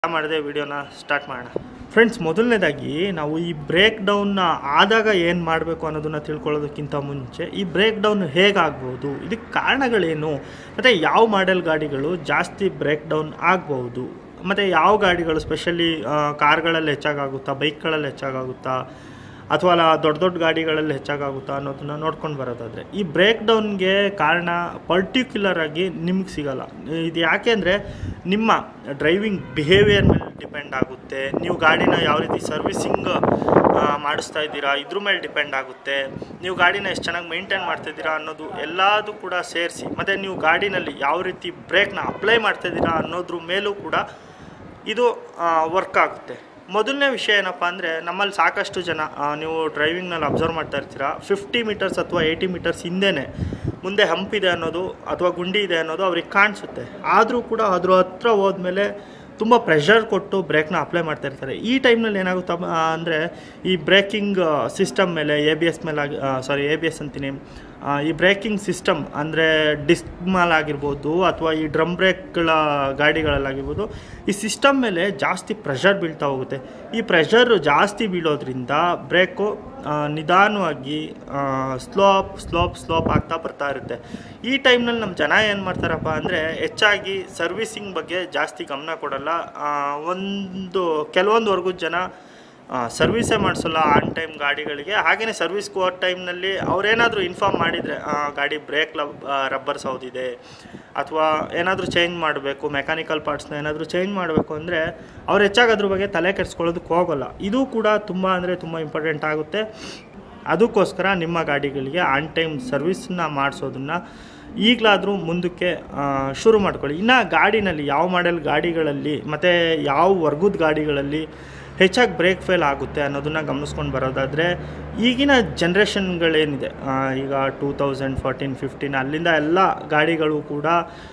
ಮಾಡಿದೆ ವಿಡಿಯೋನ ಸ್ಟಾರ್ಟ್ ಮಾಡೋಣ ಫ್ರೆಂಡ್ಸ್ ಮೊದಲನೇದಾಗಿ ನಾವು ಈ ಬ್ರೇಕ್ ಡೌನ್ನ ಆದಾಗ ಏನು ಮಾಡಬೇಕು ಅನ್ನೋದನ್ನ ತಿಳ್ಕೊಳ್ಳೋದಕ್ಕಿಂತ ಮುಂಚೆ ಈ ಬ್ರೇಕ್ ಡೌನ್ ಹೇಗಾಗ್ಬೋದು ಇದಕ್ಕೆ ಕಾರಣಗಳೇನು ಮತ್ತು ಯಾವ ಮಾಡೆಲ್ ಗಾಡಿಗಳು ಜಾಸ್ತಿ ಬ್ರೇಕ್ ಡೌನ್ ಆಗ್ಬೋದು ಮತ್ತು ಯಾವ ಗಾಡಿಗಳು ಸ್ಪೆಷಲಿ ಕಾರ್ಗಳಲ್ಲಿ ಹೆಚ್ಚಾಗುತ್ತಾ ಬೈಕ್ಗಳಲ್ಲಿ ಹೆಚ್ಚಾಗುತ್ತಾ ಅಥವಾ ಅಲ್ಲ ದೊಡ್ಡ ದೊಡ್ಡ ಗಾಡಿಗಳಲ್ಲಿ ಹೆಚ್ಚಾಗುತ್ತಾ ಅನ್ನೋದನ್ನ ನೋಡ್ಕೊಂಡು ಬರೋದಾದರೆ ಈ ಬ್ರೇಕ್ ಡೌನ್ಗೆ ಕಾರಣ ಪರ್ಟಿಕ್ಯುಲರ್ ಆಗಿ ನಿಮ್ಗೆ ಸಿಗಲ್ಲ ಇದು ಯಾಕೆ ಅಂದರೆ ನಿಮ್ಮ ಡ್ರೈವಿಂಗ್ ಬಿಹೇವಿಯರ್ ಮೇಲೆ ಡಿಪೆಂಡ್ ಆಗುತ್ತೆ ನೀವು ಗಾಡಿನ ಯಾವ ರೀತಿ ಸರ್ವಿಸಿಂಗ್ ಮಾಡಿಸ್ತಾ ಇದ್ದೀರಾ ಇದ್ರ ಮೇಲೆ ಡಿಪೆಂಡ್ ಆಗುತ್ತೆ ನೀವು ಗಾಡಿನ ಎಷ್ಟು ಚೆನ್ನಾಗಿ ಮೇಂಟೈನ್ ಮಾಡ್ತಾಯಿದ್ದೀರಾ ಅನ್ನೋದು ಎಲ್ಲದೂ ಕೂಡ ಸೇರಿಸಿ ಮತ್ತು ನೀವು ಗಾಡಿನಲ್ಲಿ ಯಾವ ರೀತಿ ಬ್ರೇಕ್ನ ಅಪ್ಲೈ ಮಾಡ್ತಾಯಿದ್ದೀರಾ ಅನ್ನೋದ್ರ ಮೇಲೂ ಕೂಡ ಇದು ವರ್ಕ್ ಆಗುತ್ತೆ ಮೊದಲನೇ ವಿಷಯ ಏನಪ್ಪ ಅಂದರೆ ನಮ್ಮಲ್ಲಿ ಸಾಕಷ್ಟು ಜನ ಆ, ನೀವು ಡ್ರೈವಿಂಗ್ನಲ್ಲಿ ಅಬ್ಸರ್ವ್ ಮಾಡ್ತಾ ಇರ್ತೀರಾ ಫಿಫ್ಟಿ ಮೀಟರ್ಸ್ ಅಥವಾ ಏಯ್ಟಿ ಮೀಟರ್ಸ್ ಹಿಂದೆನೇ ಮುಂದೆ ಹಂಪ್ ಇದೆ ಅನ್ನೋದು ಅಥವಾ ಗುಂಡಿ ಇದೆ ಅನ್ನೋದು ಅವ್ರಿಗೆ ಕಾಣಿಸುತ್ತೆ ಆದರೂ ಕೂಡ ಅದ್ರ ಹತ್ರ ಹೋದ್ಮೇಲೆ ತುಂಬ ಪ್ರೆಷರ್ ಕೊಟ್ಟು ಬ್ರೇಕ್ನ ಅಪ್ಲೈ ಮಾಡ್ತಾ ಇರ್ತಾರೆ ಈ ಟೈಮ್ನಲ್ಲಿ ಏನಾಗುತ್ತೆ ಅಂದರೆ ಈ ಬ್ರೇಕಿಂಗ್ ಸಿಸ್ಟಮ್ ಮೇಲೆ ಎ ಬಿ ಎಸ್ ಮೇಲೆ ಆಗಿ ಸಾರಿ ಎ ಬಿ ಎಸ್ ಅಂತೀನಿ ಆ, ಈ ಬ್ರೇಕಿಂಗ್ ಸಿಸ್ಟಮ್ ಅಂದರೆ ಡಿಸ್ಕ್ ಮೇಲೆ ಆಗಿರ್ಬೋದು ಅಥವಾ ಈ ಡ್ರಮ್ ಬ್ರೇಕ್ಗಳ ಗಾಡಿಗಳಲ್ಲಾಗಿರ್ಬೋದು ಈ ಸಿಸ್ಟಮ್ ಮೇಲೆ ಜಾಸ್ತಿ ಪ್ರೆಷರ್ ಬೀಳ್ತಾ ಹೋಗುತ್ತೆ ಈ ಪ್ರೆಷರ್ ಜಾಸ್ತಿ ಬೀಳೋದ್ರಿಂದ ಬ್ರೇಕು ಆ, ನಿಧಾನವಾಗಿ ಸ್ಲೋಪ್ ಸ್ಲೋಪ್ ಸ್ಲೋಪ್ ಆಗ್ತಾ ಬರ್ತಾ ಇರುತ್ತೆ ಈ ಟೈಮ್ನಲ್ಲಿ ನಮ್ಮ ಜನ ಏನು ಮಾಡ್ತಾರಪ್ಪ ಅಂದರೆ ಹೆಚ್ಚಾಗಿ ಸರ್ವಿಸಿಂಗ್ ಬಗ್ಗೆ ಜಾಸ್ತಿ ಗಮನ ಕೊಡಲ್ಲ ಆ, ಒಂದು ಕೆಲವೊಂದು ವರ್ಗದ ಜನ ಸರ್ವಿಸೇ ಮಾಡಿಸಲ್ಲ ಆನ್ ಟೈಮ್ ಗಾಡಿಗಳಿಗೆ ಹಾಗೆಯೇ ಸರ್ವಿಸ್ಗೆ ಹೋದ ಟೈಮ್ನಲ್ಲಿ ಅವ್ರೇನಾದರೂ ಇನ್ಫಾರ್ಮ್ ಮಾಡಿದರೆ ಗಾಡಿ ಬ್ರೇಕ್ ಲಬ್ ರಬ್ಬರ್ ಸೌದಿದೆ ಅಥವಾ ಏನಾದರೂ ಚೇಂಜ್ ಮಾಡಬೇಕು ಮೆಕ್ಯಾನಿಕಲ್ ಪಾರ್ಟ್ಸ್ನ ಏನಾದರೂ ಚೇಂಜ್ ಮಾಡಬೇಕು ಅಂದರೆ ಅವ್ರು ಹೆಚ್ಚಾಗಿ ಅದ್ರ ಬಗ್ಗೆ ತಲೆ ಕೆಡಿಸ್ಕೊಳ್ಳೋದಕ್ಕೆ ಹೋಗೋಲ್ಲ ಇದು ಕೂಡ ತುಂಬ ಅಂದರೆ ತುಂಬ ಇಂಪಾರ್ಟೆಂಟ್ ಆಗುತ್ತೆ ಅದಕ್ಕೋಸ್ಕರ ನಿಮ್ಮ ಗಾಡಿಗಳಿಗೆ ಆನ್ ಟೈಮ್ ಸರ್ವಿಸ್ನ ಮಾಡಿಸೋದನ್ನು ಈಗಲಾದರೂ ಮುಂದಕ್ಕೆ ಆ, ಶುರು ಮಾಡ್ಕೊಳ್ಳಿ ಇನ್ನು ಗಾಡಿನಲ್ಲಿ ಯಾವ ಮಾಡೆಲ್ ಗಾಡಿಗಳಲ್ಲಿ ಮತ್ತು ಯಾವ ವರ್ಗದ ಗಾಡಿಗಳಲ್ಲಿ ಹೆಚ್ಚಾಗಿ ಬ್ರೇಕ್ ಫೇಲ್ ಆಗುತ್ತೆ ಅನ್ನೋದನ್ನು ಗಮನಿಸ್ಕೊಂಡು ಬರೋದಾದರೆ ಈಗಿನ ಜನ್ರೇಷನ್ಗಳೇನಿದೆ ಆ, ಈಗ ಟೂ ತೌಸಂಡ್ ಫೋರ್ಟೀನ್ ಫಿಫ್ಟೀನ್ ಅಲ್ಲಿಂದ ಎಲ್ಲ ಗಾಡಿಗಳು ಕೂಡ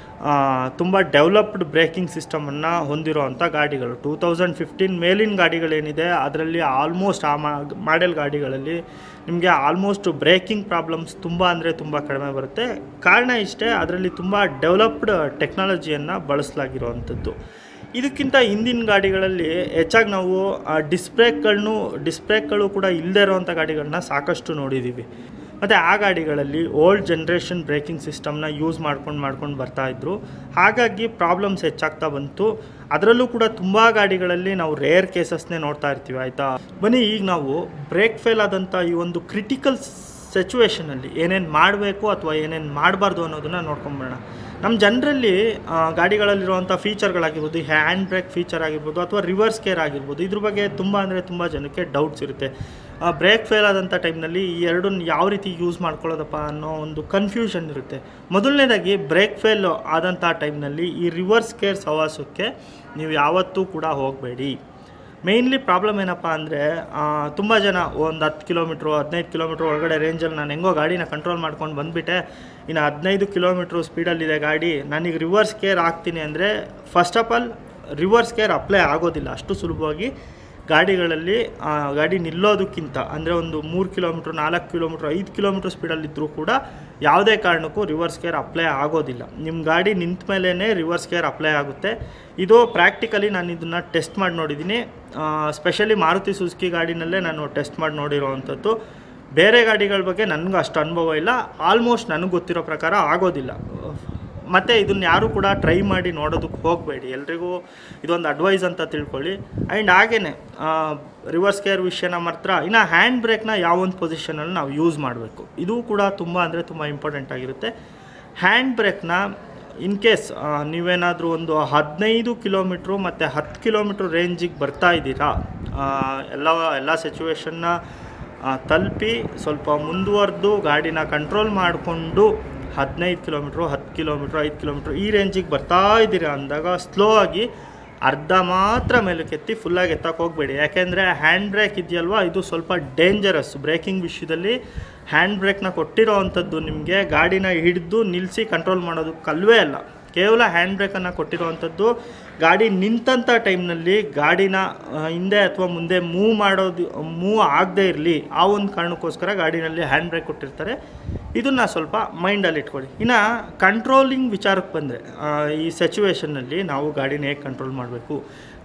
ತುಂಬ ಡೆವಲಪ್ಡ್ ಬ್ರೇಕಿಂಗ್ ಸಿಸ್ಟಮನ್ನು ಹೊಂದಿರುವಂಥ ಗಾಡಿಗಳು ಟೂ ತೌಸಂಡ್ ಫಿಫ್ಟೀನ್ ಮೇಲಿನ ಗಾಡಿಗಳೇನಿದೆ ಅದರಲ್ಲಿ ಆಲ್ಮೋಸ್ಟ್ ಆ ಮಾಡೆಲ್ ಗಾಡಿಗಳಲ್ಲಿ ನಿಮಗೆ ಆಲ್ಮೋಸ್ಟ್ ಬ್ರೇಕಿಂಗ್ ಪ್ರಾಬ್ಲಮ್ಸ್ ತುಂಬ ಅಂದರೆ ತುಂಬ ಕಡಿಮೆ ಬರುತ್ತೆ ಕಾರಣ ಇಷ್ಟೇ ಅದರಲ್ಲಿ ತುಂಬ ಡೆವಲಪ್ಡ್ ಟೆಕ್ನಾಲಜಿಯನ್ನು ಬಳಸಲಾಗಿರುವಂಥದ್ದು ಇದಕ್ಕಿಂತ ಹಿಂದಿನ ಗಾಡಿಗಳಲ್ಲಿ ಹೆಚ್ಚಾಗಿ ನಾವು ಡಿಸ್ಬ್ರೇಕ್ಗಳನ್ನು ಡಿಸ್ಬ್ರೇಕ್ಗಳು ಕೂಡ ಇಲ್ಲದೇ ಇರೋವಂಥ ಗಾಡಿಗಳನ್ನ ಸಾಕಷ್ಟು ನೋಡಿದ್ದೀವಿ ಮತ್ತು ಆ ಗಾಡಿಗಳಲ್ಲಿ ಓಲ್ಡ್ ಜನ್ರೇಷನ್ ಬ್ರೇಕಿಂಗ್ ಸಿಸ್ಟಮ್ನ ಯೂಸ್ ಮಾಡ್ಕೊಂಡು ಮಾಡ್ಕೊಂಡು ಬರ್ತಾಯಿದ್ರು ಹಾಗಾಗಿ ಪ್ರಾಬ್ಲಮ್ಸ್ ಹೆಚ್ಚಾಗ್ತಾ ಬಂತು ಅದರಲ್ಲೂ ಕೂಡ ತುಂಬ ಗಾಡಿಗಳಲ್ಲಿ ನಾವು ರೇರ್ ಕೇಸಸ್ನೇ ನೋಡ್ತಾ ಇರ್ತೀವಿ ಆಯಿತಾ ಬನ್ನಿ ಈಗ ನಾವು ಬ್ರೇಕ್ ಫೇಲ್ ಆದಂಥ ಈ ಒಂದು ಕ್ರಿಟಿಕಲ್ ಸಿಚುವೇಷನಲ್ಲಿ ಏನೇನು ಮಾಡಬೇಕು ಅಥವಾ ಏನೇನು ಮಾಡಬಾರ್ದು ಅನ್ನೋದನ್ನು ನೋಡ್ಕೊಂಬರೋಣ ನಮ್ಮ ಜನರಲ್ಲಿ ಗಾಡಿಗಳಲ್ಲಿರುವಂಥ ಫೀಚರ್ಗಳಾಗಿರ್ಬೋದು ಹ್ಯಾಂಡ್ ಬ್ರೇಕ್ ಫೀಚರ್ ಆಗಿರ್ಬೋದು ಅಥವಾ ರಿವರ್ಸ್ ಕೇರ್ ಆಗಿರ್ಬೋದು ಇದ್ರ ಬಗ್ಗೆ ತುಂಬ ಅಂದರೆ ತುಂಬ ಜನಕ್ಕೆ ಡೌಟ್ಸ್ ಇರುತ್ತೆ ಬ್ರೇಕ್ ಫೇಲ್ ಆದಂಥ ಟೈಮ್ನಲ್ಲಿ ಈ ಎರಡನ್ನ ಯಾವ ರೀತಿ ಯೂಸ್ ಮಾಡ್ಕೊಳ್ಳೋದಪ್ಪ ಅನ್ನೋ ಒಂದು ಕನ್ಫ್ಯೂಷನ್ ಇರುತ್ತೆ ಮೊದಲನೇದಾಗಿ ಬ್ರೇಕ್ ಫೇಲ್ ಆದಂಥ ಟೈಮ್ನಲ್ಲಿ ಈ ರಿವರ್ಸ್ ಕೇರ್ ಸವಾಸಕ್ಕೆ ನೀವು ಯಾವತ್ತೂ ಕೂಡ ಹೋಗಬೇಡಿ ಮೇಯ್ನ್ಲಿ ಪ್ರಾಬ್ಲಮ್ ಏನಪ್ಪ ಅಂದರೆ ತುಂಬ ಜನ ಒಂದು ಹತ್ತು ಕಿಲೋಮೀಟ್ರು ಹದಿನೈದು ಕಿಲೋಮೀಟ್ರ್ ಒಳಗಡೆ ರೇಂಜಲ್ಲಿ ನಾನು ಹೆಂಗೋ ಗಾಡಿನ ಕಂಟ್ರೋಲ್ ಮಾಡ್ಕೊಂಡು ಬಂದುಬಿಟ್ಟೆ ಇನ್ನು ಹದಿನೈದು ಕಿಲೋಮೀಟ್ರು ಸ್ಪೀಡಲ್ಲಿದೆ ಗಾಡಿ ನನಗೆ ರಿವರ್ಸ್ ಕೇರ್ ಆಗ್ತೀನಿ ಅಂದರೆ first of all reverse gear apply ಆಗೋದಿಲ್ಲ ಅಷ್ಟು ಸುಲಭವಾಗಿ ಗಾಡಿಗಳಲ್ಲಿ ಆ, ಗಾಡಿ ನಿಲ್ಲೋದಕ್ಕಿಂತ ಅಂದರೆ ಒಂದು ಮೂರು ಕಿಲೋಮೀಟ್ರ್ ನಾಲ್ಕು ಕಿಲೋಮೀಟ್ರ್ ಐದು ಕಿಲೋಮೀಟ್ರ್ ಸ್ಪೀಡಲ್ಲಿದ್ದರೂ ಕೂಡ ಯಾವುದೇ ಕಾರಣಕ್ಕೂ ರಿವರ್ಸ್ ಕೇರ್ ಅಪ್ಲೈ ಆಗೋದಿಲ್ಲ ನಿಮ್ಮ ಗಾಡಿ ನಿಂತ ಮೇಲೇ ರಿವರ್ಸ್ ಕೇರ್ ಅಪ್ಲೈ ಆಗುತ್ತೆ ಇದು ಪ್ರಾಕ್ಟಿಕಲಿ ನಾನು ಇದನ್ನು ಟೆಸ್ಟ್ ಮಾಡಿ ನೋಡಿದ್ದೀನಿ ಸ್ಪೆಷಲಿ ಮಾರುತಿ ಸುಜುಕಿ ಗಾಡಿನಲ್ಲೇ ನಾನು ಟೆಸ್ಟ್ ಮಾಡಿ ನೋಡಿರೋವಂಥದ್ದು ಬೇರೆ ಗಾಡಿಗಳ ಬಗ್ಗೆ ನನಗೂ ಅಷ್ಟು ಅನುಭವ ಇಲ್ಲ ಆಲ್ಮೋಸ್ಟ್ ನನಗೆ ಗೊತ್ತಿರೋ ಪ್ರಕಾರ ಆಗೋದಿಲ್ಲ ಮತ್ತು ಇದನ್ನು ಯಾರೂ ಕೂಡ ಟ್ರೈ ಮಾಡಿ ನೋಡೋದಕ್ಕೆ ಹೋಗಬೇಡಿ ಎಲ್ರಿಗೂ ಇದೊಂದು ಅಡ್ವೈಸ್ ಅಂತ ತಿಳ್ಕೊಳ್ಳಿ ಆ್ಯಂಡ್ ಹಾಗೇ ರಿವರ್ಸ್ ಕೇರ್ ವಿಷಯನ ಮಾತ್ರ ಇನ್ನು ಹ್ಯಾಂಡ್ ಬ್ರೇಕ್ನ ಯಾವೊಂದು ಪೊಸಿಷನಲ್ಲಿ ನಾವು ಯೂಸ್ ಮಾಡಬೇಕು ಇದು ಕೂಡ ತುಂಬ ಅಂದರೆ ತುಂಬ ಇಂಪಾರ್ಟೆಂಟ್ ಆಗಿರುತ್ತೆ ಹ್ಯಾಂಡ್ ಬ್ರೇಕ್ನ ಇನ್ ಕೇಸ್ ನೀವೇನಾದರೂ ಒಂದು ಹದಿನೈದು ಕಿಲೋಮೀಟ್ರು ಮತ್ತು ಹತ್ತು ಕಿಲೋಮೀಟ್ರ್ ರೇಂಜಿಗೆ ಬರ್ತಾ ಇದ್ದೀರಾ ಆ, ಎಲ್ಲ ಎಲ್ಲ ಸಿಚುವೇಶನ್ನ ತಲುಪಿ ಸ್ವಲ್ಪ ಮುಂದುವರೆದು ಗಾಡಿನ ಕಂಟ್ರೋಲ್ ಮಾಡಿಕೊಂಡು ಹದಿನೈದು ಕಿಲೋಮೀಟ್ರು ಹತ್ತು ಕಿಲೋಮೀಟ್ರು ಐದು ಕಿಲೋಮೀಟ್ರು ಈ ರೇಂಜಿಗೆ ಬರ್ತಾ ಇದ್ದೀರಾ ಅಂದಾಗ ಸ್ಲೋ ಆಗಿ ಅರ್ಧ ಮಾತ್ರ ಮೇಲಕ್ಕೆ ಎತ್ತಿ ಫುಲ್ಲಾಗಿ ಎತ್ತಕ್ಕೆ ಹೋಗಬೇಡಿ ಯಾಕೆಂದರೆ ಹ್ಯಾಂಡ್ ಬ್ರೇಕ್ ಇದೆಯಲ್ವಾ ಇದು ಸ್ವಲ್ಪ ಡೇಂಜರಸ್ ಬ್ರೇಕಿಂಗ್ ವಿಷಯದಲ್ಲಿ ಹ್ಯಾಂಡ್ ಬ್ರೇಕ್ನ ಕೊಟ್ಟಿರೋ ಅಂಥದ್ದು ನಿಮಗೆ ಗಾಡಿನ ಹಿಡಿದು ನಿಲ್ಲಿಸಿ ಕಂಟ್ರೋಲ್ ಮಾಡೋದಕ್ಕಲ್ವೇ ಅಲ್ಲ ಕೇವಲ ಹ್ಯಾಂಡ್ ಬ್ರೇಕನ್ನು ಕೊಟ್ಟಿರುವಂಥದ್ದು ಗಾಡಿ ನಿಂತಂಥ ಟೈಮ್ನಲ್ಲಿ ಗಾಡಿನ ಆ, ಹಿಂದೆ ಅಥವಾ ಮುಂದೆ ಮೂವ್ ಮಾಡೋದು ಮೂವ್ ಆಗದೇ ಇರಲಿ ಆ ಒಂದು ಕಾರಣಕ್ಕೋಸ್ಕರ ಗಾಡಿನಲ್ಲಿ ಹ್ಯಾಂಡ್ ಬ್ರೇಕ್ ಕೊಟ್ಟಿರ್ತಾರೆ ಇದನ್ನು ಸ್ವಲ್ಪ ಮೈಂಡಲ್ಲಿ ಇಟ್ಕೊಳ್ಳಿ ಇನ್ನು ಕಂಟ್ರೋಲಿಂಗ್ ವಿಚಾರಕ್ಕೆ ಬಂದರೆ ಈ ಸಿಚುವೇಷನ್ನಲ್ಲಿ ನಾವು ಗಾಡಿನ ಹೇಗೆ ಕಂಟ್ರೋಲ್ ಮಾಡಬೇಕು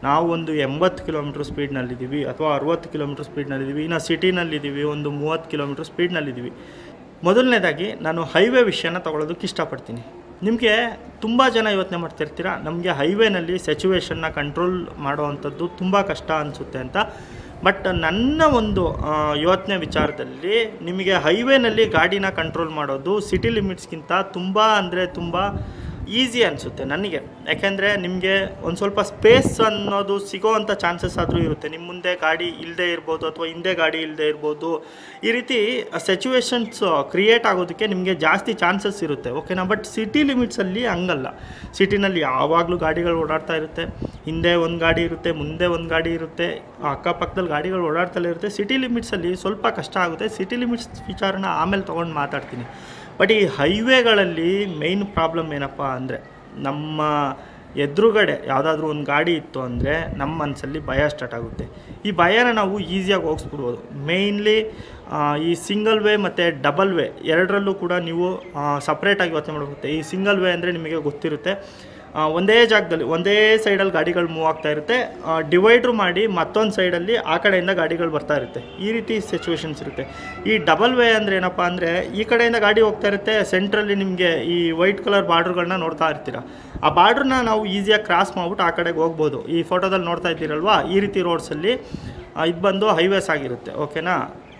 ನಾವು ಒಂದು ಎಂಬತ್ತು ಕಿಲೋಮೀಟ್ರ್ ಸ್ಪೀಡ್ನಲ್ಲಿದ್ದೀವಿ ಅಥವಾ ಅರುವತ್ತು ಕಿಲೋಮೀಟ್ರ್ ಸ್ಪೀಡ್ನಲ್ಲಿದ್ದೀವಿ ಇನ್ನು ಸಿಟಿನಲ್ಲಿದ್ದೀವಿ ಒಂದು ಮೂವತ್ತು ಕಿಲೋಮೀಟ್ರ್ ಸ್ಪೀಡ್ನಲ್ಲಿದ್ದೀವಿ ಮೊದಲನೇದಾಗಿ ನಾನು ಹೈವೇ ವಿಷಯನ ತಗೊಳ್ಳೋದಕ್ಕೆ ಇಷ್ಟಪಡ್ತೀನಿ ನಿಮಗೆ ತುಂಬ ಜನ ಯೋಚನೆ ಮಾಡ್ತಿರ್ತೀರ ನಮಗೆ ಹೈವೇನಲ್ಲಿ ಸಿಚುವೇಶನ್ನ ಕಂಟ್ರೋಲ್ ಮಾಡೋವಂಥದ್ದು ತುಂಬ ಕಷ್ಟ ಅನಿಸುತ್ತೆ ಅಂತ ಬಟ್ ನನ್ನ ಒಂದು ಯೋಚನೆ ವಿಚಾರದಲ್ಲಿ ನಿಮಗೆ ಹೈವೇನಲ್ಲಿ ಗಾಡಿನ ಕಂಟ್ರೋಲ್ ಮಾಡೋದು ಸಿಟಿ ಲಿಮಿಟ್ಸ್ಗಿಂತ ತುಂಬ ಅಂದರೆ ತುಂಬ ಈಸಿ ಅನಿಸುತ್ತೆ ನನಗೆ ಯಾಕೆಂದರೆ ನಿಮಗೆ ಒಂದು ಸ್ವಲ್ಪ ಸ್ಪೇಸ್ ಅನ್ನೋದು ಸಿಗೋವಂಥ ಚಾನ್ಸಸ್ ಆದರೂ ಇರುತ್ತೆ ನಿಮ್ಮ ಮುಂದೆ ಗಾಡಿ ಇಲ್ಲದೆ ಇರ್ಬೋದು ಅಥವಾ ಹಿಂದೆ ಗಾಡಿ ಇಲ್ಲದೆ ಇರ್ಬೋದು ಈ ರೀತಿ ಸಿಚುವೇಶನ್ಸ್ ಕ್ರಿಯೇಟ್ ಆಗೋದಕ್ಕೆ ನಿಮಗೆ ಜಾಸ್ತಿ ಚಾನ್ಸಸ್ ಇರುತ್ತೆ ಓಕೆನಾ ಬಟ್ ಸಿಟಿ ಲಿಮಿಟ್ಸಲ್ಲಿ ಹಂಗಲ್ಲ ಸಿಟಿನಲ್ಲಿ ಯಾವಾಗಲೂ ಗಾಡಿಗಳು ಓಡಾಡ್ತಾ ಇರುತ್ತೆ ಹಿಂದೆ ಒಂದು ಗಾಡಿ ಇರುತ್ತೆ ಮುಂದೆ ಒಂದು ಗಾಡಿ ಇರುತ್ತೆ ಅಕ್ಕಪಕ್ಕದಲ್ಲಿ ಗಾಡಿಗಳು ಓಡಾಡ್ತಲೇ ಇರುತ್ತೆ ಸಿಟಿ ಲಿಮಿಟ್ಸಲ್ಲಿ ಸ್ವಲ್ಪ ಕಷ್ಟ ಆಗುತ್ತೆ ಸಿಟಿ ಲಿಮಿಟ್ಸ್ ವಿಚಾರನ ಆಮೇಲೆ ತೊಗೊಂಡು ಮಾತಾಡ್ತೀನಿ ಬಟ್ ಈ ಹೈವೇಗಳಲ್ಲಿ ಮೇಯ್ನ್ ಪ್ರಾಬ್ಲಮ್ ಏನಪ್ಪ ಅಂದರೆ ನಮ್ಮ ಎದುರುಗಡೆ ಯಾವುದಾದ್ರೂ ಒಂದು ಗಾಡಿ ಇತ್ತು ಅಂದರೆ ನಮ್ಮ ಮನಸ್ಸಲ್ಲಿ ಭಯ ಸ್ಟಾರ್ಟ್ ಆಗುತ್ತೆ ಈ ಭಯನ ನಾವು ಈಸಿಯಾಗಿ ಹೋಗಿಸ್ಬಿಡ್ಬೋದು ಮೇಯ್ನ್ಲಿ ಈ ಸಿಂಗಲ್ ವೇ ಮತ್ತು ಡಬಲ್ ವೇ ಎರಡರಲ್ಲೂ ಕೂಡ ನೀವು ಸಪ್ರೇಟಾಗಿ ಯೋಚನೆ ಮಾಡಬೇಕು ಈ ಸಿಂಗಲ್ ವೇ ಅಂದರೆ ನಿಮಗೆ ಗೊತ್ತಿರುತ್ತೆ ಆ, ಒಂದೇ ಜಾಗದಲ್ಲಿ ಒಂದೇ ಸೈಡಲ್ಲಿ ಗಾಡಿಗಳು ಮೂವ್ ಆಗ್ತಾ ಇರುತ್ತೆ ಡಿವೈಡ್ರ್ ಮಾಡಿ ಮತ್ತೊಂದು ಸೈಡಲ್ಲಿ ಆ ಕಡೆಯಿಂದ ಗಾಡಿಗಳು ಬರ್ತಾ ಇರುತ್ತೆ ಈ ರೀತಿ ಸಿಚುವೇಶನ್ಸ್ ಇರುತ್ತೆ ಈ ಡಬಲ್ ವೇ ಅಂದರೆ ಏನಪ್ಪ ಅಂದರೆ ಈ ಕಡೆಯಿಂದ ಗಾಡಿ ಹೋಗ್ತಾ ಇರುತ್ತೆ ಸೆಂಟ್ರಲ್ಲಿ ನಿಮಗೆ ಈ ವೈಟ್ ಕಲರ್ ಬಾರ್ಡ್ರ್ಗಳನ್ನ ನೋಡ್ತಾ ಇರ್ತೀರ ಆ ಬಾರ್ಡ್ರನ್ನ ನಾವು ಈಸಿಯಾಗಿ ಕ್ರಾಸ್ ಮಾಡ್ಬಿಟ್ಟು ಆ ಕಡೆಗೆ ಹೋಗ್ಬೋದು ಈ ಫೋಟೋದಲ್ಲಿ ನೋಡ್ತಾ ಇದ್ದೀರಲ್ವಾ ಈ ರೀತಿ ರೋಡ್ಸಲ್ಲಿ ಇದು ಬಂದು ಹೈವೇಸ್ ಆಗಿರುತ್ತೆ ಓಕೆನಾ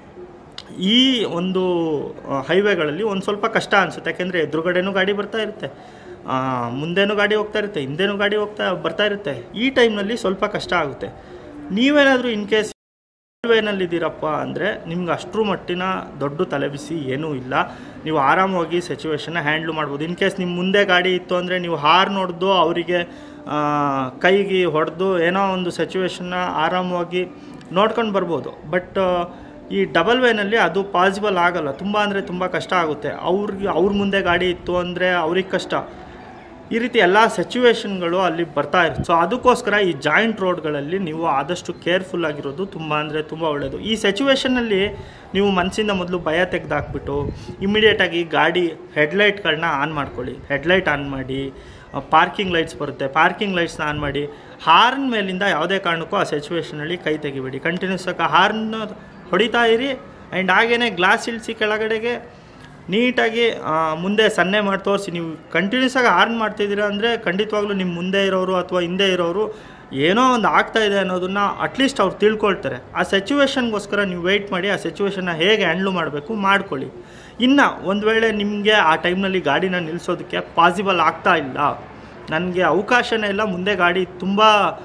ಈ ಒಂದು ಆ, ಹೈವೇಗಳಲ್ಲಿ ಒಂದು ಸ್ವಲ್ಪ ಕಷ್ಟ ಅನಿಸುತ್ತೆ ಯಾಕೆಂದರೆ ಎದುರುಗಡೆನೂ ಗಾಡಿ ಬರ್ತಾ ಇರುತ್ತೆ ಆ, ಮುಂದೆನೂ ಗಾಡಿ ಹೋಗ್ತಾ ಇರುತ್ತೆ ಹಿಂದೆನೂ ಗಾಡಿ ಹೋಗ್ತಾ ಬರ್ತಾ ಇರುತ್ತೆ ಈ ಟೈಮ್ನಲ್ಲಿ ಸ್ವಲ್ಪ ಕಷ್ಟ ಆಗುತ್ತೆ ನೀವೇನಾದರೂ ಇನ್ ಕೇಸ್ ವೇನಲ್ಲಿದ್ದೀರಪ್ಪ ಅಂದರೆ ನಿಮ್ಗೆ ಅಷ್ಟರ ಮಟ್ಟಿನ ದೊಡ್ಡ ತಲೆಬಿಸಿ ಏನೂ ಇಲ್ಲ ನೀವು ಆರಾಮವಾಗಿ ಸಿಚುವೇಶನ್ನ ಹ್ಯಾಂಡ್ಲ್ ಮಾಡ್ಬೋದು ಇನ್ ಕೇಸ್ ನಿಮ್ಮ ಮುಂದೆ ಗಾಡಿ ಇತ್ತು ಅಂದರೆ ನೀವು ಹಾರ್ ನೋಡ್ದು ಅವರಿಗೆ ಕೈಗೆ ಹೊಡೆದು ಏನೋ ಒಂದು ಸಿಚುವೇಶನ್ನ ಆರಾಮವಾಗಿ ನೋಡ್ಕೊಂಡು ಬರ್ಬೋದು ಬಟ್ ಈ ಡಬಲ್ ವೇನಲ್ಲಿ ಅದು ಪಾಸಿಬಲ್ ಆಗಲ್ಲ ತುಂಬ ಅಂದರೆ ತುಂಬ ಕಷ್ಟ ಆಗುತ್ತೆ ಅವ್ರಿಗೆ ಅವ್ರ ಮುಂದೆ ಗಾಡಿ ಇತ್ತು ಅಂದರೆ ಅವ್ರಿಗೆ ಕಷ್ಟ ಈ ರೀತಿ ಎಲ್ಲ ಸಿಚುವೇಶನ್ಗಳು ಅಲ್ಲಿ ಬರ್ತಾ ಇರುತ್ತೆ ಸೊ ಅದಕ್ಕೋಸ್ಕರ ಈ ಜಾಯಿಂಟ್ ರೋಡ್ಗಳಲ್ಲಿ ನೀವು ಆದಷ್ಟು ಕೇರ್ಫುಲ್ ಆಗಿರೋದು ತುಂಬ ಅಂದರೆ ತುಂಬ ಒಳ್ಳೆಯದು ಈ ಸಿಚುವೇಶನ್ನಲ್ಲಿ ನೀವು ಮನಸ್ಸಿಂದ ಮೊದಲು ಭಯ ತೆಗೆದಾಕ್ಬಿಟ್ಟು ಇಮಿಡಿಯೇಟಾಗಿ ಗಾಡಿ ಹೆಡ್ಲೈಟ್ಗಳನ್ನ ಆನ್ ಮಾಡ್ಕೊಳ್ಳಿ ಹೆಡ್ಲೈಟ್ ಆನ್ ಮಾಡಿ ಪಾರ್ಕಿಂಗ್ ಲೈಟ್ಸ್ ಬರುತ್ತೆ ಪಾರ್ಕಿಂಗ್ ಲೈಟ್ಸ್ನ ಆನ್ ಮಾಡಿ ಹಾರ್ನ್ ಮೇಲಿಂದ ಯಾವುದೇ ಕಾರಣಕ್ಕೂ ಆ ಸಿಚುವೇಶನಲ್ಲಿ ಕೈ ತೆಗಿಬೇಡಿ ಕಂಟಿನ್ಯೂಸ್ ಆಗಿ ಹಾರ್ನ್ ಹೊಡಿತಾ ಇರಿ ಆ್ಯಂಡ್ ಹಾಗೇ ಗ್ಲಾಸ್ ಇಳಿಸಿ ಕೆಳಗಡೆಗೆ ನೀಟಾಗಿ ಆ, ಮುಂದೆ ಸನ್ನೆ ಮಾಡಿ ತೋರಿಸಿ ನೀವು ಕಂಟಿನ್ಯೂಸ್ ಆಗಿ ಆರ್ನ್ ಮಾಡ್ತಿದ್ದೀರಾ ಅಂದರೆ ಖಂಡಿತವಾಗ್ಲೂ ನಿಮ್ಮ ಮುಂದೆ ಇರೋರು ಅಥವಾ ಹಿಂದೆ ಇರೋರು ಏನೋ ಒಂದು ಆಗ್ತಾ ಇದೆ ಅನ್ನೋದನ್ನ ಅಟ್ಲೀಸ್ಟ್ ಅವ್ರು ತಿಳ್ಕೊಳ್ತಾರೆ ಆ ಸಿಚುವೇಶನ್ಗೋಸ್ಕರ ನೀವು ವೆಯ್ಟ್ ಮಾಡಿ ಆ ಸಿಚುವೇಶನ್ನ ಹೇಗೆ ಹ್ಯಾಂಡ್ಲು ಮಾಡಬೇಕು ಮಾಡ್ಕೊಳ್ಳಿ ಇನ್ನು ಒಂದು ವೇಳೆ ನಿಮಗೆ ಆ ಟೈಮ್ನಲ್ಲಿ ಗಾಡಿನ ನಿಲ್ಲಿಸೋದಕ್ಕೆ ಪಾಸಿಬಲ್ ಆಗ್ತಾ ಇಲ್ಲ ನನಗೆ ಅವಕಾಶನೇ ಇಲ್ಲ ಮುಂದೆ ಗಾಡಿ ತುಂಬ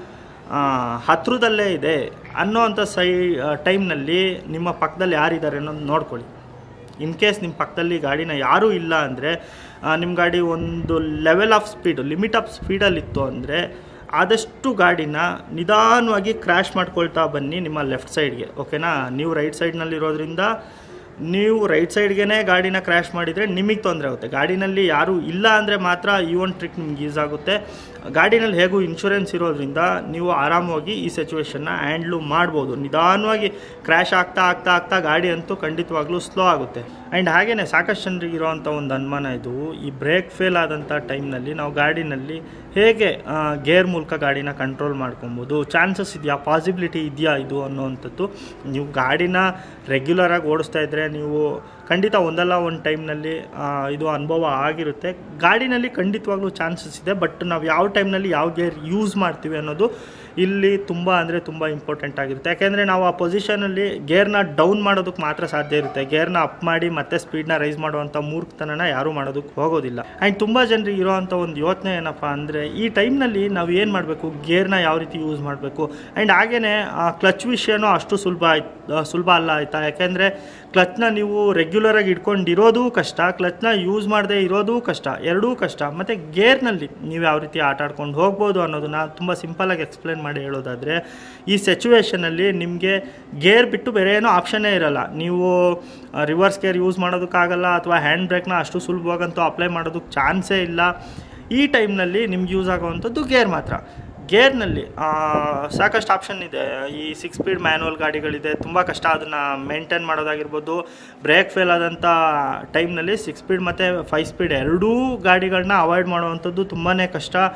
ಹತ್ರದಲ್ಲೇ ಇದೆ ಅನ್ನೋವಂಥ ಸೈ ಟೈಮ್ನಲ್ಲಿ ನಿಮ್ಮ ಪಕ್ಕದಲ್ಲಿ ಯಾರಿದ್ದಾರೆ ಅನ್ನೋದು ನೋಡ್ಕೊಳ್ಳಿ ಇನ್ ಕೇಸ್ ನಿಮ್ಮ ಪಕ್ಕದಲ್ಲಿ ಗಾಡಿನ ಯಾರೂ ಇಲ್ಲ ಅಂದರೆ ನಿಮ್ಮ ಗಾಡಿ ಒಂದು level of speed limit of ಸ್ಪೀಡಲ್ಲಿತ್ತು ಅಂದರೆ ಆದಷ್ಟು ಗಾಡಿನ ನಿಧಾನವಾಗಿ ಕ್ರ್ಯಾಶ್ ಮಾಡ್ಕೊಳ್ತಾ ಬನ್ನಿ ನಿಮ್ಮ ಲೆಫ್ಟ್ ಸೈಡ್ಗೆ ಓಕೆನಾ ನೀವು ರೈಟ್ ಸೈಡ್ನಲ್ಲಿರೋದ್ರಿಂದ ನೀವು ರೈಟ್ ಸೈಡ್ಗೆ ಗಾಡಿನ ಕ್ರ್ಯಾಶ್ ಮಾಡಿದರೆ ನಿಮಗೆ ತೊಂದರೆ ಆಗುತ್ತೆ ಗಾಡಿನಲ್ಲಿ ಯಾರೂ ಇಲ್ಲ ಅಂದರೆ ಮಾತ್ರ ಈ ಒಂದು ಟ್ರಿಕ್ ನಿಮ್ಗೆ ಯೂಸ್ ಆಗುತ್ತೆ ಗಾಡಿನಲ್ಲಿ ಹೇಗೂ ಇನ್ಶೂರೆನ್ಸ್ ಇರೋದ್ರಿಂದ ನೀವು ಆರಾಮವಾಗಿ ಈ ಸಿಚುವೇಶನ್ನ ಹ್ಯಾಂಡ್ಲು ಮಾಡ್ಬೋದು ನಿಧಾನವಾಗಿ ಕ್ರ್ಯಾಶ್ ಆಗ್ತಾ ಆಗ್ತಾ ಆಗ್ತಾ ಗಾಡಿ ಅಂತೂ ಖಂಡಿತವಾಗ್ಲೂ ಸ್ಲೋ ಆಗುತ್ತೆ ಆ್ಯಂಡ್ ಹಾಗೆಯೇ ಸಾಕಷ್ಟು ಜನರಿಗೆ ಇರೋವಂಥ ಒಂದು ಅನುಮಾನ ಇದು ಈ ಬ್ರೇಕ್ ಫೇಲ್ ಆದಂಥ ಟೈಮ್ನಲ್ಲಿ ನಾವು ಗಾಡಿನಲ್ಲಿ ಹೇಗೆ ಗೇರ್ ಮೂಲಕ ಗಾಡಿನ ಕಂಟ್ರೋಲ್ ಮಾಡ್ಕೊಬೋದು ಚಾನ್ಸಸ್ ಇದೆಯಾ ಪಾಸಿಬಿಲಿಟಿ ಇದೆಯಾ ಇದು ಅನ್ನೋವಂಥದ್ದು ನೀವು ಗಾಡಿನ ರೆಗ್ಯುಲರಾಗಿ ಓಡಿಸ್ತಾ ಇದ್ದರೆ ನೀವು ಖಂಡಿತ ಒಂದಲ್ಲ ಒಂದು ಟೈಮ್ನಲ್ಲಿ ಇದು ಅನುಭವ ಆಗಿರುತ್ತೆ ಗಾಡಿನಲ್ಲಿ ಖಂಡಿತವಾಗ್ಲೂ ಚಾನ್ಸಸ್ ಇದೆ ಬಟ್ ನಾವು ಯಾವ ಟೈಮ್ನಲ್ಲಿ ಯಾವ ಗೇರ್ ಯೂಸ್ ಮಾಡ್ತೀವಿ ಅನ್ನೋದು ಇಲ್ಲಿ ತುಂಬ ಅಂದರೆ ತುಂಬ ಇಂಪಾರ್ಟೆಂಟ್ ಆಗಿರುತ್ತೆ ಯಾಕೆಂದರೆ ನಾವು ಆ ಪೊಸಿಷನಲ್ಲಿ ಗೇರ್ನ ಡೌನ್ ಮಾಡೋದಕ್ಕೆ ಮಾತ್ರ ಸಾಧ್ಯ ಇರುತ್ತೆ ಗೇರ್ನ ಅಪ್ ಮಾಡಿ ಮತ್ತೆ ಸ್ಪೀಡ್ನ ರೈಸ್ ಮಾಡುವಂಥ ಮೂರ್ಖತನನ ಯಾರೂ ಮಾಡೋದಕ್ಕೆ ಹೋಗೋದಿಲ್ಲ ಆ್ಯಂಡ್ ತುಂಬ ಜನರಿಗೆ ಇರೋವಂಥ ಒಂದು ಯೋಚನೆ ಏನಪ್ಪ ಅಂದರೆ ಈ ಟೈಮ್ನಲ್ಲಿ ನಾವು ಏನು ಮಾಡಬೇಕು ಗೇರ್ನ ಯಾವ ರೀತಿ ಯೂಸ್ ಮಾಡಬೇಕು ಆ್ಯಂಡ್ ಹಾಗೆಯೇ ಕ್ಲಚ್ ವಿಷಯನೂ ಅಷ್ಟು ಸುಲಭ ಆಯ್ತು ಸುಲಭ ಅಲ್ಲ ಆಯಿತಾ ಯಾಕೆಂದರೆ ಕ್ಲಚ್ನ ನೀವು ರೆಗ್ಯುಲರಾಗಿ ಇಟ್ಕೊಂಡಿರೋದು ಕಷ್ಟ ಕ್ಲಚ್ನ ಯೂಸ್ ಮಾಡದೆ ಇರೋದು ಕಷ್ಟ ಎರಡೂ ಕಷ್ಟ ಮತ್ತು ಗೇರ್ನಲ್ಲಿ ನೀವು ಯಾವ ರೀತಿ ಆಟ ಆಡ್ಕೊಂಡು ಹೋಗ್ಬೋದು ಅನ್ನೋದನ್ನ ತುಂಬ ಸಿಂಪಲಾಗಿ ಎಕ್ಸ್ಪ್ಲೇನ್ ಮಾಡಿ ಹೇಳೋದಾದರೆ ಈ ಸಿಚುವೇಷನಲ್ಲಿ ನಿಮಗೆ ಗೇರ್ ಬಿಟ್ಟು ಬೇರೆ ಏನೋ ಆಪ್ಷನ್ನೇ ಇರಲ್ಲ ನೀವು ರಿವರ್ಸ್ ಗೇರ್ ಯೂಸ್ ಮಾಡೋದಕ್ಕಾಗಲ್ಲ ಅಥವಾ ಹ್ಯಾಂಡ್ ಬ್ರೇಕ್ನ ಅಷ್ಟು ಸುಲಭವಾಗಂತೂ ಅಪ್ಲೈ ಮಾಡೋದಕ್ಕೆ ಚಾನ್ಸೇ ಇಲ್ಲ ಈ ಟೈಮ್ನಲ್ಲಿ ನಿಮ್ಗೆ ಯೂಸ್ ಆಗೋವಂಥದ್ದು ಗೇರ್ ಮಾತ್ರ ಗೇರ್ನಲ್ಲಿ ಸಾಕಷ್ಟು ಆಪ್ಷನ್ ಇದೆ ಈ ಸಿಕ್ಸ್ ಸ್ಪೀಡ್ ಮ್ಯಾನುವಲ್ ಗಾಡಿಗಳಿದೆ ತುಂಬ ಕಷ್ಟ ಅದನ್ನು ಮೇಂಟೈನ್ ಮಾಡೋದಾಗಿರ್ಬೋದು ಬ್ರೇಕ್ ಫೇಲ್ ಆದಂಥ ಟೈಮ್ನಲ್ಲಿ ಸಿಕ್ಸ್ ಸ್ಪೀಡ್ ಮತ್ತು ಫೈವ್ ಸ್ಪೀಡ್ ಎರಡೂ ಗಾಡಿಗಳನ್ನ ಅವಾಯ್ಡ್ ಮಾಡುವಂಥದ್ದು ತುಂಬಾ ಕಷ್ಟ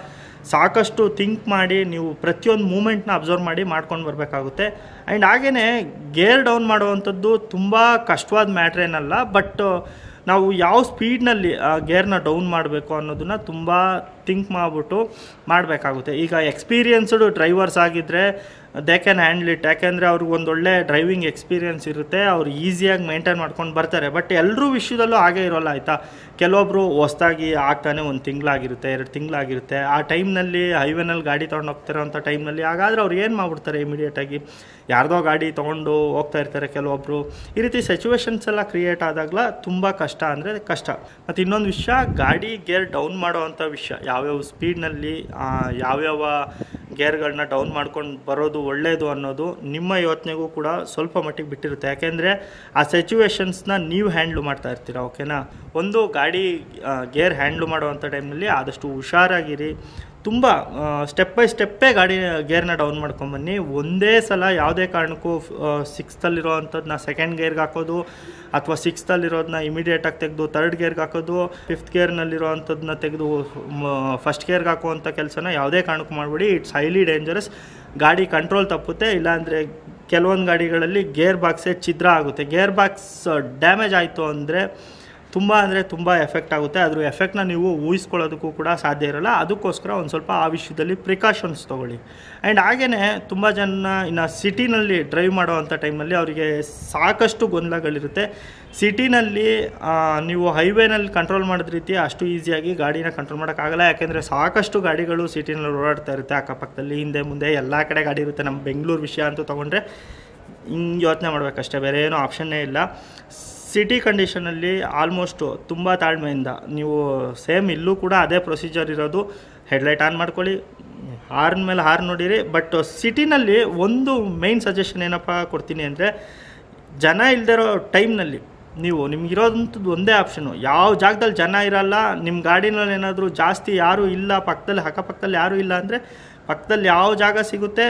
ಸಾಕಷ್ಟು ಥಿಂಕ್ ಮಾಡಿ ನೀವು ಪ್ರತಿಯೊಂದು ಮೂಮೆಂಟ್ನ ಅಬ್ಸರ್ವ್ ಮಾಡಿ ಮಾಡ್ಕೊಂಡು ಬರಬೇಕಾಗುತ್ತೆ ಆ್ಯಂಡ್ ಹಾಗೆಯೇ ಗೇರ್ ಡೌನ್ ಮಾಡುವಂಥದ್ದು ತುಂಬ ಕಷ್ಟವಾದ ಮ್ಯಾಟ್ರ್ ಏನಲ್ಲ ಬಟ್ ನಾವು ಯಾವ ಸ್ಪೀಡ್ನಲ್ಲಿ ಗೇರ್ನ ಡೌನ್ ಮಾಡಬೇಕು ಅನ್ನೋದನ್ನ ತುಂಬ ಥಿಂಕ್ ಮಾಡಿಬಿಟ್ಟು ಮಾಡಬೇಕಾಗುತ್ತೆ ಈಗ ಎಕ್ಸ್ಪೀರಿಯನ್ಸ್ಡ್ ಡ್ರೈವರ್ಸ್ ಆಗಿದ್ದರೆ ದೇ ಕ್ಯಾನ್ ಹ್ಯಾಂಡ್ಲ್ ಇಟ್ ಯಾಕೆಂದರೆ ಅವ್ರಿಗೆ ಒಂದು ಒಳ್ಳೆ ಡ್ರೈವಿಂಗ್ ಎಕ್ಸ್ಪೀರಿಯನ್ಸ್ ಇರುತ್ತೆ ಅವ್ರು ಈಸಿಯಾಗಿ ಮೇಂಟೈನ್ ಮಾಡ್ಕೊಂಡು ಬರ್ತಾರೆ ಬಟ್ ಎಲ್ಲರೂ ವಿಷಯದಲ್ಲೂ ಹಾಗೆ ಇರೋಲ್ಲ ಆಯಿತಾ ಕೆಲವೊಬ್ಬರು ಹೊಸ್ದಾಗಿ ಆಗ್ತಾನೆ ಒಂದು ತಿಂಗಳಾಗಿರುತ್ತೆ ಎರಡು ತಿಂಗಳಾಗಿರುತ್ತೆ ಆ ಟೈಮ್ನಲ್ಲಿ ಹೈವೇನಲ್ಲಿ ಗಾಡಿ ತೊಗೊಂಡು ಹೋಗ್ತಿರೋಂಥ ಟೈಮ್ನಲ್ಲಿ ಹಾಗಾದ್ರೆ ಅವ್ರು ಏನು ಮಾಡ್ಬಿಡ್ತಾರೆ ಇಮಿಡಿಯೇಟಾಗಿ ಯಾರ್ದೋ ಗಾಡಿ ತೊಗೊಂಡು ಹೋಗ್ತಾ ಇರ್ತಾರೆ ಕೆಲವೊಬ್ಬರು ಈ ರೀತಿ ಸಿಚುವೇಶನ್ಸ್ ಎಲ್ಲ ಕ್ರಿಯೇಟ್ ಆದಾಗಲ ತುಂಬ ಕಷ್ಟ ಅಂದರೆ ಕಷ್ಟ ಮತ್ತು ಇನ್ನೊಂದು ವಿಷಯ ಗಾಡಿ ಗೇರ್ ಡೌನ್ ಮಾಡೋವಂಥ ವಿಷಯ ಯಾವ್ಯಾವ ಸ್ಪೀಡ್ನಲ್ಲಿ ಯಾವ್ಯಾವ ಗೇರ್ಗಳನ್ನ ಡೌನ್ ಮಾಡ್ಕೊಂಡು ಬರೋದು ಒಳ್ಳೆಯದು ಅನ್ನೋದು ನಿಮ್ಮ ಯೋಚನೆಗೂ ಕೂಡ ಸ್ವಲ್ಪ ಮಟ್ಟಿಗೆ ಬಿಟ್ಟಿರುತ್ತೆ ಯಾಕೆಂದರೆ ಆ ಸಿಚುವೇಶನ್ಸ್ನ ನೀವು ಹ್ಯಾಂಡ್ಲು ಮಾಡ್ತಾ ಇರ್ತೀರ ಓಕೆನಾ ಒಂದು ಗಾಡಿ ಗೇರ್ ಹ್ಯಾಂಡ್ಲು ಮಾಡುವಂಥ ಟೈಮ್ನಲ್ಲಿ ಆದಷ್ಟು ಹುಷಾರಾಗಿರಿ ತುಂಬ ಸ್ಟೆಪ್ ಬೈ ಸ್ಟೆಪ್ಪೇ ಗಾಡಿ ಗೇರ್ನ ಡೌನ್ ಮಾಡ್ಕೊಂಬನ್ನಿ ಒಂದೇ ಸಲ ಯಾವುದೇ ಕಾರಣಕ್ಕೂ ಸಿಕ್ಸ್ತಲ್ಲಿರೋ ಅಂಥದ್ದನ್ನ ಸೆಕೆಂಡ್ ಗೇರ್ಗೆ ಹಾಕೋದು ಅಥವಾ ಸಿಕ್ಸ್ತಲ್ಲಿರೋದನ್ನ ಇಮಿಡಿಯೇಟಾಗಿ ತೆಗೆದು ತರ್ಡ್ ಗೇರ್ಗೆ ಹಾಕೋದು ಫಿಫ್ತ್ ಗೇರ್ನಲ್ಲಿರೋ ಅಂಥದ್ದನ್ನ ತೆಗೆದು ಫಸ್ಟ್ ಗೇರ್ಗೆ ಹಾಕುವಂಥ ಕೆಲಸನ ಯಾವುದೇ ಕಾರಣಕ್ಕೂ ಮಾಡಬೇಡಿ ಇಟ್ಸ್ ಹೈಲಿ ಡೇಂಜರಸ್ ಗಾಡಿ ಕಂಟ್ರೋಲ್ ತಪ್ಪುತ್ತೆ ಇಲ್ಲಾಂದರೆ ಕೆಲವೊಂದು ಗಾಡಿಗಳಲ್ಲಿ ಗೇರ್ ಬಾಕ್ಸೇ ಛಿದ್ರ ಆಗುತ್ತೆ ಗೇರ್ ಬಾಕ್ಸ್ ಡ್ಯಾಮೇಜ್ ಆಯಿತು ಅಂದರೆ ತುಂಬ ಅಂದರೆ ತುಂಬ ಎಫೆಕ್ಟ್ ಆಗುತ್ತೆ ಅದ್ರ ಎಫೆಕ್ಟ್ನ ನೀವು ಊಹಿಸ್ಕೊಳ್ಳೋದಕ್ಕೂ ಕೂಡ ಸಾಧ್ಯ ಇರಲ್ಲ ಅದಕ್ಕೋಸ್ಕರ ಒಂದು ಸ್ವಲ್ಪ ಆ ವಿಷಯದಲ್ಲಿ ಪ್ರಿಕಾಷನ್ಸ್ ತೊಗೊಳ್ಳಿ ಆ್ಯಂಡ್ ಹಾಗೆಯೇ ತುಂಬ ಜನ ಇನ್ನು ಸಿಟಿನಲ್ಲಿ ಡ್ರೈವ್ ಮಾಡೋವಂಥ ಟೈಮಲ್ಲಿ ಅವರಿಗೆ ಸಾಕಷ್ಟು ಗೊಂದಲಗಳಿರುತ್ತೆ ಸಿಟಿನಲ್ಲಿ ನೀವು ಹೈವೇನಲ್ಲಿ ಕಂಟ್ರೋಲ್ ಮಾಡಿದ ರೀತಿ ಅಷ್ಟು ಈಸಿಯಾಗಿ ಗಾಡಿನ ಕಂಟ್ರೋಲ್ ಮಾಡೋಕ್ಕಾಗಲ್ಲ ಯಾಕೆಂದರೆ ಸಾಕಷ್ಟು ಗಾಡಿಗಳು ಸಿಟಿನಲ್ಲಿ ಓಡಾಡ್ತಾ ಇರುತ್ತೆ ಅಕ್ಕಪಕ್ಕದಲ್ಲಿ ಹಿಂದೆ ಮುಂದೆ ಎಲ್ಲ ಕಡೆ ಗಾಡಿ ಇರುತ್ತೆ ನಮ್ಮ ಬೆಂಗಳೂರು ವಿಷಯ ಅಂತ ತೊಗೊಂಡ್ರೆ ಹಿಂಗೆ ಯೋಚನೆ ಮಾಡಬೇಕಷ್ಟೇ ಬೇರೆ ಏನೂ ಆಪ್ಷನ್ನೇ ಇಲ್ಲ ಸಿಟಿ ಕಂಡೀಷನಲ್ಲಿ ಆಲ್ಮೋಸ್ಟು ತುಂಬ ತಾಳ್ಮೆಯಿಂದ ನೀವು ಸೇಮ್ ಇಲ್ಲೂ ಕೂಡ ಅದೇ ಪ್ರೊಸೀಜರ್ ಇರೋದು ಹೆಡ್ಲೈಟ್ ಆನ್ ಮಾಡ್ಕೊಳ್ಳಿ ಹಾರ್ನ್ ಮೇಲೆ ಹಾರ್ನ್ ನೋಡಿರಿ ಬಟ್ ಸಿಟಿನಲ್ಲಿ ಒಂದು ಮೈನ್ ಸಜೆಷನ್ ಏನಪ್ಪ ಕೊಡ್ತೀನಿ ಅಂದರೆ ಜನ ಇಲ್ದಿರೋ ಟೈಮ್ನಲ್ಲಿ ನೀವು ನಿಮ್ಗಿರೋದಂಥದ್ದು ಒಂದೇ ಆಪ್ಷನು ಯಾವ ಜಾಗದಲ್ಲಿ ಜನ ಇರಲ್ಲ ನಿಮ್ಮ ಗಾಡಿನಲ್ಲಿ ಏನಾದರೂ ಜಾಸ್ತಿ ಯಾರೂ ಇಲ್ಲ ಪಕ್ಕದಲ್ಲಿ ಅಕ್ಕಪಕ್ಕದಲ್ಲಿ ಯಾರೂ ಇಲ್ಲ ಅಂದರೆ ಪಕ್ಕದಲ್ಲಿ ಯಾವ ಜಾಗ ಸಿಗುತ್ತೆ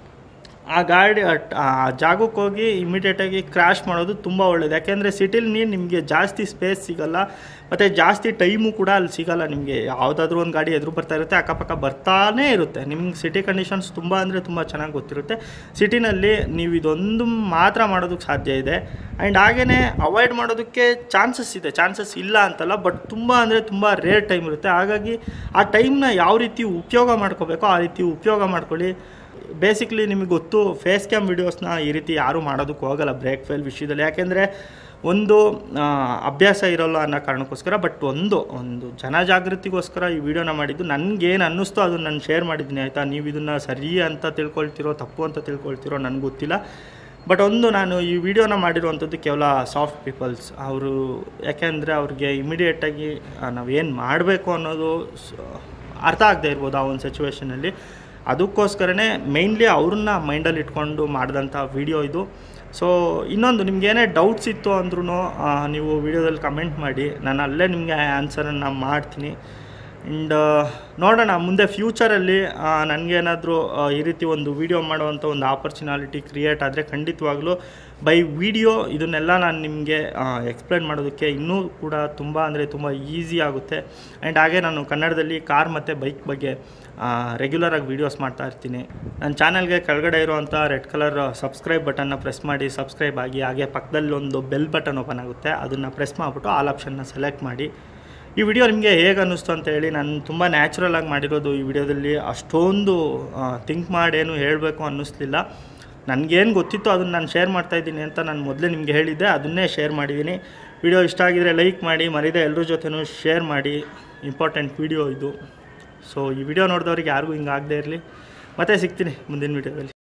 ಆ ಗಾಡಿ ಆ ಜಾಗಕ್ಕೆ ಹೋಗಿ ಇಮಿಡಿಯೇಟಾಗಿ ಕ್ರ್ಯಾಶ್ ಮಾಡೋದು ತುಂಬ ಒಳ್ಳೇದು ಯಾಕೆಂದರೆ ಸಿಟಿಲಿ ನೀರು ನಿಮಗೆ ಜಾಸ್ತಿ ಸ್ಪೇಸ್ ಸಿಗಲ್ಲ ಮತ್ತು ಜಾಸ್ತಿ ಟೈಮು ಕೂಡ ಅಲ್ಲಿ ಸಿಗಲ್ಲ ನಿಮಗೆ ಯಾವುದಾದ್ರೂ ಒಂದು ಗಾಡಿ ಎದುರು ಬರ್ತಾ ಇರುತ್ತೆ ಅಕ್ಕಪಕ್ಕ ಬರ್ತಾನೇ ಇರುತ್ತೆ ನಿಮ್ಗೆ ಸಿಟಿ ಕಂಡೀಷನ್ಸ್ ತುಂಬ ಅಂದರೆ ತುಂಬ ಚೆನ್ನಾಗಿ ಗೊತ್ತಿರುತ್ತೆ ಸಿಟಿನಲ್ಲಿ ನೀವು ಇದೊಂದು ಮಾತ್ರ ಮಾಡೋದಕ್ಕೆ ಸಾಧ್ಯ ಇದೆ ಆ್ಯಂಡ್ ಹಾಗೆಯೇ ಅವಾಯ್ಡ್ ಮಾಡೋದಕ್ಕೆ ಚಾನ್ಸಸ್ ಇದೆ ಚಾನ್ಸಸ್ ಇಲ್ಲ ಅಂತಲ್ಲ ಬಟ್ ತುಂಬ ಅಂದರೆ ತುಂಬ ರೇರ್ ಟೈಮ್ ಇರುತ್ತೆ ಹಾಗಾಗಿ ಆ ಟೈಮ್ನ ಯಾವ ರೀತಿ ಉಪಯೋಗ ಮಾಡ್ಕೋಬೇಕೋ ಆ ರೀತಿ ಉಪಯೋಗ ಮಾಡ್ಕೊಳ್ಳಿ ಬೇಸಿಕ್ಲಿ ನಿಮಗೆ ಗೊತ್ತು ಫೇಸ್ ಕ್ಯಾಮ್ ವಿಡಿಯೋಸ್ನ ಈ ರೀತಿ ಯಾರೂ ಮಾಡೋದಕ್ಕೆ ಹೋಗಲ್ಲ ಬ್ರೇಕ್ ಫೇಲ್ ವಿಷಯದಲ್ಲಿ ಯಾಕೆಂದರೆ ಒಂದು ಆ, ಅಭ್ಯಾಸ ಇರೋಲ್ಲ ಅನ್ನೋ ಕಾರಣಕ್ಕೋಸ್ಕರ ಬಟ್ ಒಂದು ಒಂದು ಜನಜಾಗೃತಿಗೋಸ್ಕರ ಈ ವಿಡಿಯೋನ ಮಾಡಿದ್ದು ನನಗೇನು ಅನ್ನಿಸ್ತೋ ಅದನ್ನು ನಾನು ಶೇರ್ ಮಾಡಿದ್ದೀನಿ ಆಯಿತಾ ನೀವು ಇದನ್ನು ಸರಿ ಅಂತ ತಿಳ್ಕೊಳ್ತಿರೋ ತಪ್ಪು ಅಂತ ತಿಳ್ಕೊಳ್ತಿರೋ ನನಗೆ ಗೊತ್ತಿಲ್ಲ ಬಟ್ ಒಂದು ನಾನು ಈ ವಿಡಿಯೋನ ಮಾಡಿರುವಂಥದ್ದು ಕೇವಲ ಸಾಫ್ಟ್ ಪೀಪಲ್ಸ್ ಅವರು ಯಾಕೆಂದರೆ ಅವ್ರಿಗೆ ಇಮಿಡಿಯೇಟಾಗಿ ನಾವು ಏನು ಮಾಡಬೇಕು ಅನ್ನೋದು ಸ- ಅರ್ಥ ಆಗದೆ ಇರ್ಬೋದು ಆ ಒಂದು ಸಿಚುವೇಷನಲ್ಲಿ ಅದಕ್ಕೋಸ್ಕರನೇ ಮೇಯ್ನ್ಲಿ ಅವ್ರನ್ನ ಮೈಂಡಲ್ಲಿ ಇಟ್ಕೊಂಡು ಮಾಡಿದಂಥ ವಿಡಿಯೋ ಇದು ಸೊ ಇನ್ನೊಂದು ನಿಮ್ಗೆ ಏನೇ ಡೌಟ್ಸ್ ಇತ್ತು ಅಂದ್ರೂ ನೀವು ವಿಡಿಯೋದಲ್ಲಿ ಕಮೆಂಟ್ ಮಾಡಿ ನಾನು ಅಲ್ಲೇ ನಿಮಗೆ ಆನ್ಸರನ್ನು ಮಾಡ್ತೀನಿ ಆ್ಯಂಡ್ ನೋಡೋಣ ಮುಂದೆ ಫ್ಯೂಚರಲ್ಲಿ ನನಗೇನಾದರೂ ಈ ರೀತಿ ಒಂದು ವಿಡಿಯೋ ಮಾಡುವಂಥ ಒಂದು ಆಪರ್ಚುನಾಲಿಟಿ ಕ್ರಿಯೇಟ್ ಆದರೆ ಖಂಡಿತವಾಗ್ಲೂ ಬೈ ವಿಡಿಯೋ ಇದನ್ನೆಲ್ಲ ನಾನು ನಿಮಗೆ ಎಕ್ಸ್ಪ್ಲೇನ್ ಮಾಡೋದಕ್ಕೆ ಇನ್ನೂ ಕೂಡ ತುಂಬ ಅಂದರೆ ತುಂಬ ಈಸಿ ಆಗುತ್ತೆ ಆ್ಯಂಡ್ ಹಾಗೆ ನಾನು ಕನ್ನಡದಲ್ಲಿ ಕಾರ್ ಮತ್ತು ಬೈಕ್ ಬಗ್ಗೆ ರೆಗ್ಯುಲರಾಗಿ ವೀಡಿಯೋಸ್ ಮಾಡ್ತಾ ಇರ್ತೀನಿ ನನ್ನ ಚಾನಲ್ಗೆ ಕೆಳಗಡೆ ಇರುವಂಥ ರೆಡ್ ಕಲರ್ ಸಬ್ಸ್ಕ್ರೈಬ್ ಬಟನ್ನ ಪ್ರೆಸ್ ಮಾಡಿ ಸಬ್ಸ್ಕ್ರೈಬ್ ಆಗಿ ಹಾಗೆ ಪಕ್ಕದಲ್ಲಿ ಒಂದು ಬೆಲ್ ಬಟನ್ ಓಪನ್ ಆಗುತ್ತೆ ಅದನ್ನು ಪ್ರೆಸ್ ಮಾಡಿಬಿಟ್ಟು ಆಲ್ ಆಪ್ಷನ್ನ ಸೆಲೆಕ್ಟ್ ಮಾಡಿ ಈ ವಿಡಿಯೋ ನಿಮಗೆ ಹೇಗೆ ಅನ್ನಿಸ್ತು ಅಂತ ಹೇಳಿ ನಾನು ತುಂಬ ನ್ಯಾಚುರಲ್ ಆಗಿ ಮಾಡಿರೋದು ಈ ವಿಡಿಯೋದಲ್ಲಿ ಅಷ್ಟೊಂದು ಥಿಂಕ್ ಮಾಡೇನು ಹೇಳಬೇಕು ಅನ್ನಿಸ್ಲಿಲ್ಲ ನನಗೇನು ಗೊತ್ತಿತ್ತು ಅದನ್ನು ನಾನು ಶೇರ್ ಮಾಡ್ತಾ ಇದ್ದೀನಿ ಅಂತ ನಾನು ಮೊದಲೇ ನಿಮಗೆ ಹೇಳಿದ್ದೆ ಅದನ್ನೇ ಶೇರ್ ಮಾಡಿದ್ದೀನಿ ವಿಡಿಯೋ ಇಷ್ಟ ಆಗಿದರೆ ಲೈಕ್ ಮಾಡಿ ಮರಿದೆ ಎಲ್ಲರ ಜೊತೆನೂ ಶೇರ್ ಮಾಡಿ ಇಂಪಾರ್ಟೆಂಟ್ ವಿಡಿಯೋ ಇದು ಸೊ ಈ ವಿಡಿಯೋ ನೋಡಿದವ್ರಿಗೆ ಯಾರಿಗೂ ಹಿಂಗೆ ಆಗದೆ ಇರಲಿ ಮತ್ತೆ ಸಿಗ್ತೀನಿ ಮುಂದಿನ ವಿಡಿಯೋದಲ್ಲಿ